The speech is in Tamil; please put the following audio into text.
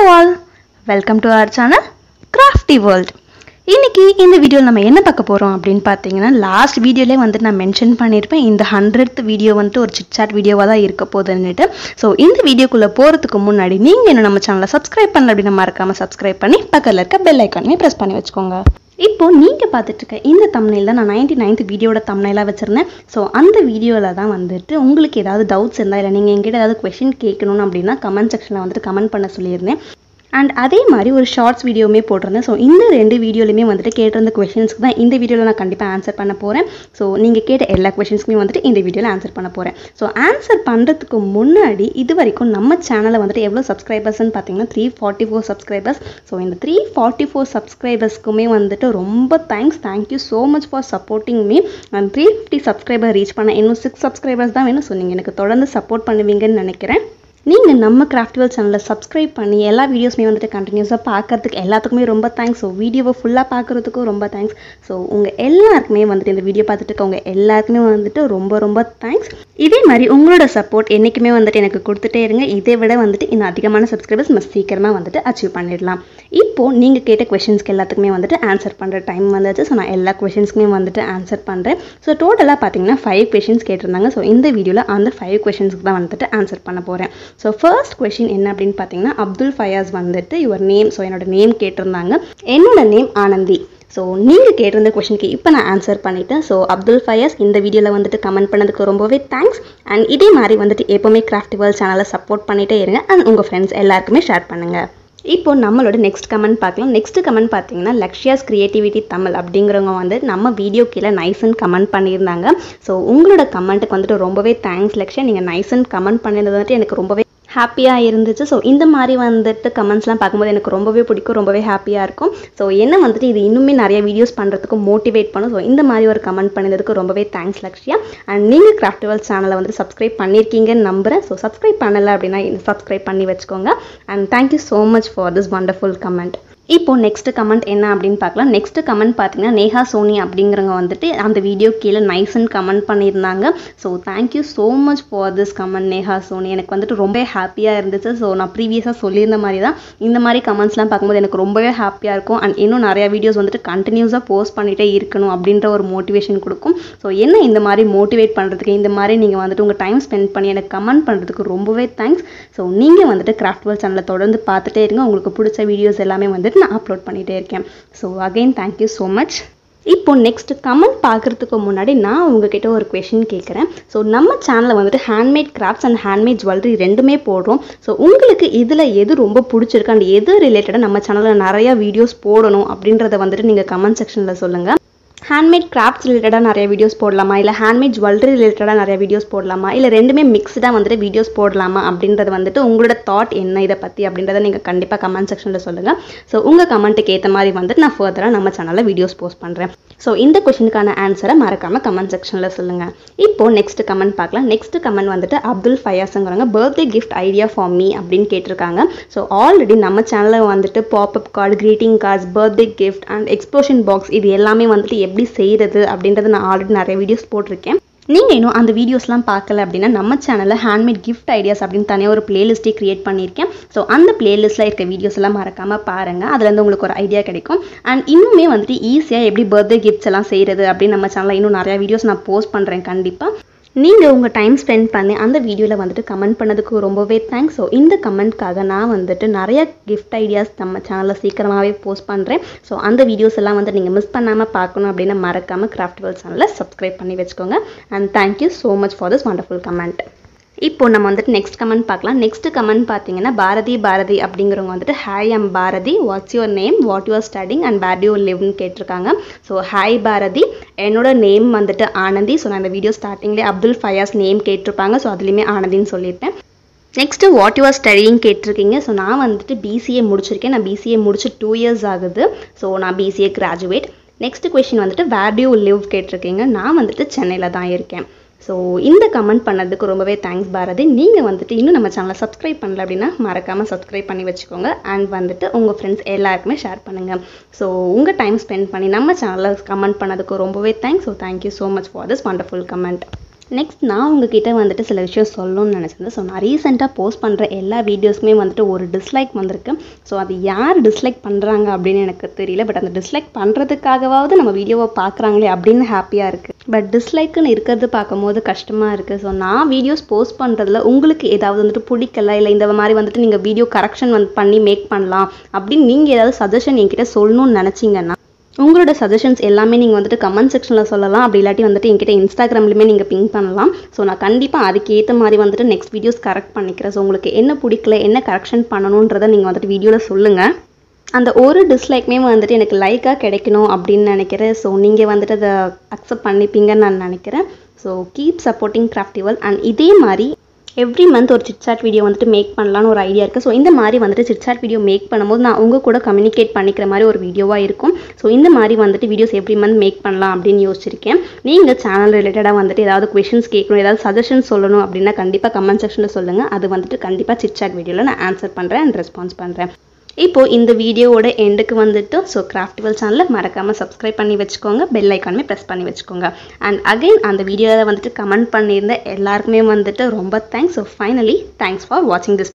all welcome to our channel Crafty World இன்னைக்கு இந்த வீடியோவில் நம்ம என்ன பார்க்க போகிறோம் அப்படின்னு பார்த்தீங்கன்னா லாஸ்ட் வீடியோலேயே வந்துட்டு நான் மென்ஷன் பண்ணியிருப்பேன் இந்த ஹண்ட்ரட் வீடியோ வந்துட்டு ஒரு சிட்சாட் வீடியோவாக தான் இருக்க போகுதுன்னுட்டு ஸோ இந்த வீடியோக்குள்ளே போகிறதுக்கு முன்னாடி நீங்கள் என்ன நம்ம சேனலை சப்ஸ்கிரைப் பண்ணல அப்படின்னு மறக்காமல் சப்ஸ்கிரைப் பண்ணி பக்கத்தில் இருக்க பெல் ஐக்கானுமே ப்ரெஸ் பண்ணி வச்சுக்கோங்க இப்போ நீங்கள் பார்த்துட்டு இருக்க இந்த தம்னையில் தான் நான் நைன்டி நைன்த் வீடியோட தம்னைலாக வச்சுருந்தேன் ஸோ அந்த வீடியோவில் தான் வந்துட்டு உங்களுக்கு ஏதாவது டவுட்ஸ் இருந்தால் இல்லை நீங்கள் எங்கிட்ட ஏதாவது கொஷின் கேட்கணும் அப்படின்னா கமெண்ட் செக்ஷனில் வந்துட்டு கமெண்ட் பண்ண சொல்லியிருந்தேன் அண்ட் அதே மாதிரி ஒரு ஷார்ட்ஸ் வீடியோவுமே போட்டிருந்தேன் ஸோ இந்த ரெண்டு வீடியோலையுமே வந்துட்டு கேட்டிருந்த கொஷின்ஸ்க்கு தான் இந்த வீடியோவில் நான் கண்டிப்பாக ஆன்சர் பண்ண போகிறேன் ஸோ நீங்கள் கேட்ட எல்லா கொஷின்ஸ்க்குமே வந்துட்டு இந்த வீடியோவில் ஆன்சர் பண்ண போகிறேன் ஸோ ஆன்சர் பண்ணுறதுக்கு முன்னாடி இது வரைக்கும் நம்ம சேனலை வந்துட்டு எவ்வளோ சப்ஸ்கிரைபர்ஸ்னு பார்த்தீங்கன்னா three forty four subscribers so இந்த த்ரீ ஃபார்ட்டி ஃபோர் சப்ஸ்கிரைபர்ஸ்க்குமே வந்துட்டு ரொம்ப thanks thank you so much for supporting me நான் த்ரீ ஃபிஃப்டி சப்ஸ்கிரைபர் ரீச் பண்ண இன்னும் சிக்ஸ் சப்ஸ்கிரைபர்ஸ் தான் வேணும் ஸோ நீங்கள் எனக்கு தொடர்ந்து சப்போர்ட் பண்ணுவீங்கன்னு நினைக்கிறேன் நீங்கள் நம்ம கிராஃப்டிவல் சேனலை சப்ஸ்கிரைப் பண்ணி எல்லா வீடியோஸுமே வந்துட்டு கண்டினியூஸாக பார்க்கறதுக்கு எல்லாத்துக்குமே ரொம்ப தேங்க்ஸ் ஸோ வீடியோவை ஃபுல்லாக பார்க்குறதுக்கும் ரொம்ப தேங்க்ஸ் ஸோ உங்கள் எல்லாருக்குமே வந்துட்டு இந்த வீடியோ பார்த்துட்டு இருக்கவங்க எல்லாருக்குமே வந்துட்டு ரொம்ப ரொம்ப தேங்க்ஸ் இதே மாதிரி உங்களோட சப்போர்ட் என்றைக்குமே வந்துட்டு எனக்கு கொடுத்துட்டே இருங்க இதை விட வந்துட்டு இன்னும் அதிகமான சப்ஸ்கிரைபர்ஸ் நம்ம சீக்கிரமாக வந்துட்டு அச்சீவ் பண்ணிடலாம் இப்போது நீங்கள் கேட்ட கொஷின்ஸ்க்கு எல்லாத்துக்குமே வந்துட்டு ஆன்சர் பண்ணுற டைம் வந்துச்சு ஸோ நான் எல்லா கொஷின்ஸ்க்குமே வந்துட்டு ஆன்சர் பண்ணுறேன் ஸோ டோட்டலாக பார்த்தீங்கன்னா ஃபைவ் கொஷின்ஸ் கேட்டிருந்தாங்க ஸோ இந்த வீடியோவில் அந்த ஃபைவ் கொஷின்ஸ்க்கு தான் வந்துட்டு ஆன்சர் பண்ண போகிறேன் ஸோ ஃபர்ஸ்ட் கொஷின் என்ன அப்படின்னு பார்த்தீங்கன்னா அப்துல் ஃபயாஸ் வந்துட்டு யுவர் நேம் ஸோ என்னோட நேம் கேட்டிருந்தாங்க என்னோட நேம் ஆனந்தி ஸோ நீங்கள் கேட்டிருந்த கொஷனுக்கு இப்போ நான் ஆன்சர் பண்ணிட்டேன் ஸோ அப்துல் ஃபயாஸ் இந்த வீடியோவில் வந்துட்டு கமெண்ட் பண்ணதுக்கு ரொம்பவே தேங்க்ஸ் அண்ட் இதே மாதிரி வந்துட்டு எப்போவுமே கிராஃப்டி வேர்ல்ட் சேனலை சப்போர்ட் பண்ணிகிட்டே இருங்க அண்ட் உங்கள் ஃப்ரெண்ட்ஸ் எல்லாருக்குமே ஷேர் பண்ணுங்கள் இப்போ நம்மளோட நெக்ஸ்ட் கமெண்ட் பார்க்கலாம் நெக்ஸ்ட் கமெண்ட் பார்த்தீங்கன்னா லக்ஷியாஸ் கிரியேட்டிவிட்டி தமிழ் அப்படிங்கிறவங்க வந்து நம்ம வீடியோ கீழே நைஸ்ன்னு கமெண்ட் பண்ணியிருந்தாங்க ஸோ உங்களோட கமெண்ட்டுக்கு வந்துட்டு ரொம்பவே தேங்க்ஸ் லக்ஷயா நீங்கள் நைஸ்ன்னு கமெண்ட் பண்ணியிருந்தது வந்துட்டு எனக்கு ரொம்பவே ஹாப்பியாக இருந்துச்சு ஸோ இந்த மாதிரி வந்துட்டு கமெண்ட்ஸ்லாம் பார்க்கும்போது எனக்கு ரொம்பவே பிடிக்கும் ரொம்பவே ஹாப்பியாக இருக்கும் ஸோ என்ன வந்துட்டு இது இன்னுமே நிறைய வீடியோஸ் பண்ணுறதுக்கு மோட்டிவேட் பண்ணும் ஸோ இந்த மாதிரி ஒரு கமெண்ட் பண்ணதுக்கு ரொம்பவே தேங்க்ஸ் லக்ஷியா அண்ட் நீங்கள் கிராஃப்டிவல் சேனலை வந்து சப்ஸ்கிரைப் பண்ணியிருக்கீங்கன்னு நம்புகிறேன் ஸோ சப்ஸ்கிரைப் பண்ணலை அப்படின்னா சப்ஸ்கிரைப் பண்ணி வச்சுக்கோங்க and thank you so much for this wonderful comment இப்போ நெக்ஸ்ட் கமெண்ட் என்ன அப்படின்னு பார்க்கலாம் நெக்ஸ்ட் கமெண்ட் பார்த்தீங்கன்னா நேஹா சோனி அப்படிங்கிறவங்க வந்துட்டு அந்த வீடியோ கீழே நைஸ்ன்னு கமெண்ட் பண்ணியிருந்தாங்க so thank you so much for this comment Neha Soni எனக்கு வந்துட்டு ரொம்ப ஹாப்பியாக இருந்துச்சு ஸோ நான் ப்ரீவியஸாக சொல்லியிருந்த மாதிரி தான் இந்த மாதிரி கமெண்ட்ஸ்லாம் பார்க்கும்போது எனக்கு ரொம்பவே ஹாப்பியாக இருக்கும் அண்ட் இன்னும் நிறையா வீடியோஸ் வந்துட்டு கண்டினியூஸாக போஸ்ட் பண்ணிகிட்டே இருக்கணும் அப்படின்ற ஒரு மோட்டிவேஷன் கொடுக்கும் ஸோ என்ன இந்த மாதிரி மோட்டிவேட் பண்ணுறதுக்கு இந்த மாதிரி நீங்கள் வந்துட்டு உங்கள் டைம் ஸ்பெண்ட் பண்ணி எனக்கு கமெண்ட் பண்ணுறதுக்கு ரொம்பவே தேங்க்ஸ் ஸோ நீங்கள் வந்துட்டு கிராஃப்ட்வெல் சேனலை தொடர்ந்து பார்த்துட்டே இருங்க உங்களுக்கு பிடிச்ச வீடியோஸ் எல்லாமே வந்துட்டு நான் அப்லோட் பண்ணிகிட்டே இருக்கேன் so again thank you so much இப்போ நெக்ஸ்ட் கமெண்ட் பார்க்குறதுக்கு முன்னாடி நான் உங்ககிட்ட ஒரு கொஷின் கேட்குறேன் ஸோ நம்ம சேனலில் வந்துட்டு handmade crafts and handmade jewellery ரெண்டுமே போடுறோம் ஸோ உங்களுக்கு இதில் எது ரொம்ப பிடிச்சிருக்கு அண்ட் எது ரிலேட்டடாக நம்ம சேனலில் நிறையா வீடியோஸ் போடணும் அப்படின்றத வந்துட்டு நீங்கள் கமெண்ட் செக்ஷனில் சொல்லுங்கள் ஹேண்ட்மேட் கிராஃப்ட்ஸ் ரிலேட்டடாக நிறைய வீடியோஸ் போடலாமா இல்லை ஹேண்ட்மேட் ஜுவல்லரி ரிலேட்டடாக நிறைய வீடியோஸ் போடலாமா இல்லை ரெண்டுமே மிக்ஸ்டாக வந்துட்டு வீடியோஸ் போடலாமா அப்படின்றது வந்துட்டு உங்களோட தாட் என்ன இதை பற்றி அப்படின்றத நீங்கள் கண்டிப்பாக கமெண்ட் செக்ஷனில் சொல்லுங்கள் ஸோ உங்கள் கமெண்ட்டுக்கு ஏற்ற மாதிரி வந்துட்டு நான் ஃபர்தராக நம்ம சேனலில் வீடியோஸ் போஸ்ட் பண்ணுறேன் ஸோ இந்த கொஷனுக்கான ஆன்சரை மறக்காமல் கமெண்ட் செக்ஷனில் சொல்லுங்கள் இப்போ நெக்ஸ்ட் கமெண்ட் பார்க்கலாம் நெக்ஸ்ட் கமெண்ட் வந்துட்டு அப்துல் ஃபயாஸுங்கிறவங்க birthday gift idea for me அப்படின்னு கேட்டிருக்காங்க ஸோ ஆல்ரெடி நம்ம சேனலில் வந்துட்டு pop up card greeting cards birthday gift and explosion box இது எல்லாமே வந்துட்டு எப்படி செய்கிறது அப்படின்றத நான் ஆல்ரெடி நிறைய வீடியோஸ் போட்டிருக்கேன் நீங்கள் இன்னும் அந்த வீடியோஸ்லாம் பார்க்கல அப்படின்னா நம்ம சேனலில் ஹேண்ட்மேட் கிஃப்ட் ஐடியாஸ் அப்படின்னு தனியாக ஒரு பிளேலிஸ்ட்டே க்ரியேட் பண்ணியிருக்கேன் ஸோ அந்த பிளேலிஸ்ட்டில் இருக்க வீடியோஸ் எல்லாம் மறக்காமல் பாருங்கள் அதுலேருந்து உங்களுக்கு ஒரு ஐடியா கிடைக்கும் அண்ட் இன்னுமே வந்துட்டு ஈஸியாக எப்படி பர்த்டே கிஃப்ட்ஸ் எல்லாம் செய்கிறது அப்படின்னு நம்ம சேனலில் இன்னும் நிறையா வீடியோஸ் நான் போஸ்ட் பண்ணுறேன் கண்டிப்பாக நீங்கள் உங்கள் டைம் ஸ்பெண்ட் பண்ணி அந்த வீடியோவில் வந்துட்டு கமெண்ட் பண்ணதுக்கு ரொம்பவே தேங்க்ஸ் ஸோ இந்த கமெண்ட்காக நான் வந்துட்டு நிறைய கிஃப்ட் ஐடியாஸ் நம்ம சேனலில் சீக்கிரமாகவே போஸ்ட் பண்ணுறேன் ஸோ அந்த வீடியோஸ் எல்லாம் வந்து நீங்கள் மிஸ் பண்ணாமல் பார்க்கணும் அப்படின்னு மறக்காமல் கிராஃப்ட்வெல் சேனலில் சப்ஸ்கிரைப் பண்ணி வச்சுக்கோங்க and thank you so much for this wonderful comment இப்போ நம்ம வந்துட்டு நெக்ஸ்ட் கமெண்ட் பார்க்கலாம் நெக்ஸ்ட் கமெண்ட் பார்த்தீங்கன்னா பாரதி பாரதி அப்படிங்கிறவங்க வந்துட்டு hi I'm Bharathi what's your name what your studying and where you லிவ்னு கேட்டிருக்காங்க ஸோ ஹாய் பாரதி என்னோட நேம் வந்துட்டு ஆனந்தி ஸோ நான் இந்த வீடியோ ஸ்டார்டிங்லேயே அப்துல் ஃபயாஸ் நேம் கேட்டிருப்பாங்க ஸோ அதுலேயுமே ஆனந்தின்னு சொல்லியிருப்பேன் நெக்ஸ்ட்டு வாட் யுவர் ஸ்டடிங் கேட்டிருக்கீங்க ஸோ நான் வந்துட்டு பிசிஏ முடிச்சிருக்கேன் நான் பிசிஏ முடிச்சு டூ இயர்ஸ் ஆகுது ஸோ நான் பிசிஏ கிராஜுவேட் நெக்ஸ்ட் கொஷின் வந்துட்டு வேர் யூ லிவ் கேட்டிருக்கீங்க நான் வந்துட்டு சென்னையில் தான் இருக்கேன் ஸோ இந்த கமெண்ட் பண்ணதுக்கு ரொம்பவே தேங்க்ஸ் பாரதி நீங்கள் வந்துட்டு இன்னும் நம்ம சேனலை சப்ஸ்கிரைப் பண்ணல அப்படின்னா மறக்காமல் சப்ஸ்கிரைப் பண்ணி வச்சுக்கோங்க அண்ட் வந்துட்டு உங்கள் ஃப்ரெண்ட்ஸ் எல்லாருக்குமே ஷேர் பண்ணுங்கள் ஸோ உங்கள் டைம் ஸ்பெண்ட் பண்ணி நம்ம சேனலில் கமெண்ட் பண்ணதுக்கு ரொம்பவே thanks so thank you so much for this wonderful comment next நான் உங்ககிட்ட வந்துட்டு சில விஷயம் சொல்லணும்னு நினச்சிருந்தேன் ஸோ நான் ரீசெண்டாக போஸ்ட் பண்ணுற எல்லா வீடியோஸ்க்குமே வந்துட்டு ஒரு டிஸ்லைக் வந்திருக்கு ஸோ அது யார் டிஸ்லைக் பண்ணுறாங்க அப்படின்னு எனக்கு தெரியல பட் அந்த டிஸ்லைக் பண்ணுறதுக்காகவாவது நம்ம வீடியோவை பார்க்குறாங்களே அப்படின்னு ஹாப்பியாக இருக்குது பட் டிஸ்லைக்குன்னு இருக்கிறது பார்க்கும்போது கஷ்டமாக இருக்குது ஸோ நான் வீடியோஸ் போஸ்ட் பண்ணுறதுல உங்களுக்கு ஏதாவது வந்துட்டு பிடிக்கல இல்லை இந்த மாதிரி வந்துட்டு நீங்கள் வீடியோ கரெக்ஷன் வந்து பண்ணி மேக் பண்ணலாம் அப்படின்னு நீங்கள் ஏதாவது சஜஷன் என்கிட்ட சொல்லணும்னு நினச்சிங்கன்னா உங்களோட சஜஷன்ஸ் எல்லாமே நீங்கள் வந்துட்டு கமெண்ட் செக்ஷனில் சொல்லலாம் அப்படி இல்லாட்டி வந்துட்டு என்கிட்ட இன்ஸ்டாகிராம்லையுமே நீங்கள் பிங்க் பண்ணலாம் ஸோ நான் கண்டிப்பாக அதுக்கேற்ற மாதிரி வந்துட்டு நெக்ஸ்ட் வீடியோஸ் கரெக்ட் பண்ணிக்கிறேன் ஸோ உங்களுக்கு என்ன பிடிக்கல என்ன கரெக்ஷன் பண்ணணுன்றதை நீங்கள் வந்துட்டு வீடியோவில் சொல்லுங்கள் அந்த ஒரு டிஸ்லைக்குமே வந்துட்டு எனக்கு லைக்காக கிடைக்கணும் அப்படின்னு நினைக்கிறேன் ஸோ நீங்கள் வந்துட்டு அதை அக்செப்ட் பண்ணிப்பீங்கன்னு நான் நினைக்கிறேன் so keep supporting Craftival and இதே மாதிரி எவ்ரி மந்த் ஒரு சிட்சாட் வீடியோ வந்துட்டு மேக் பண்ணலான்னு ஒரு ஐடியா இருக்குது ஸோ இந்த மாதிரி வந்துட்டு சிட்சாட் வீடியோ மேக் பண்ணும்போது நான் உங்கள் கூட கம்யூனிகேட் பண்ணிக்கிற மாதிரி ஒரு வீடியோவாக இருக்கும் ஸோ இந்த மாதிரி வந்துட்டு வீடியோஸ் எவ்ரி மந்த் மேக் பண்ணலாம் அப்படின்னு யோசிச்சிருக்கேன் நீங்கள் சேனல் ரிலேட்டடாக வந்துட்டு ஏதாவது கொஷின்ஸ் கேட்கணும் ஏதாவது சஜஷன் சொல்லணும் அப்படின்னா கண்டிப்பாக கமெண்ட் செக்ஷனில் சொல்லுங்கள் அது வந்துட்டு கண்டிப்பாக சிட்சாட் வீடியோவில் நான் ஆன்சர் பண்ணுறேன் அண்ட் ரெஸ்பான்ஸ் பண்ணுறேன் இப்போது இந்த வீடியோவோட எண்டுக்கு வந்துட்டு ஸோ கிராஃப்டிவல் சேனலை மறக்காமல் சப்ஸ்கிரைப் பண்ணி வச்சுக்கோங்க பெல் ஐக்கானுமே ப்ரெஸ் பண்ணி வச்சுக்கோங்க அண்ட் அகைன் அந்த வீடியோவில் வந்துட்டு கமெண்ட் பண்ணியிருந்த எல்லாருக்குமே வந்துட்டு ரொம்ப thanks so finally thanks for வாட்சிங் திஸ்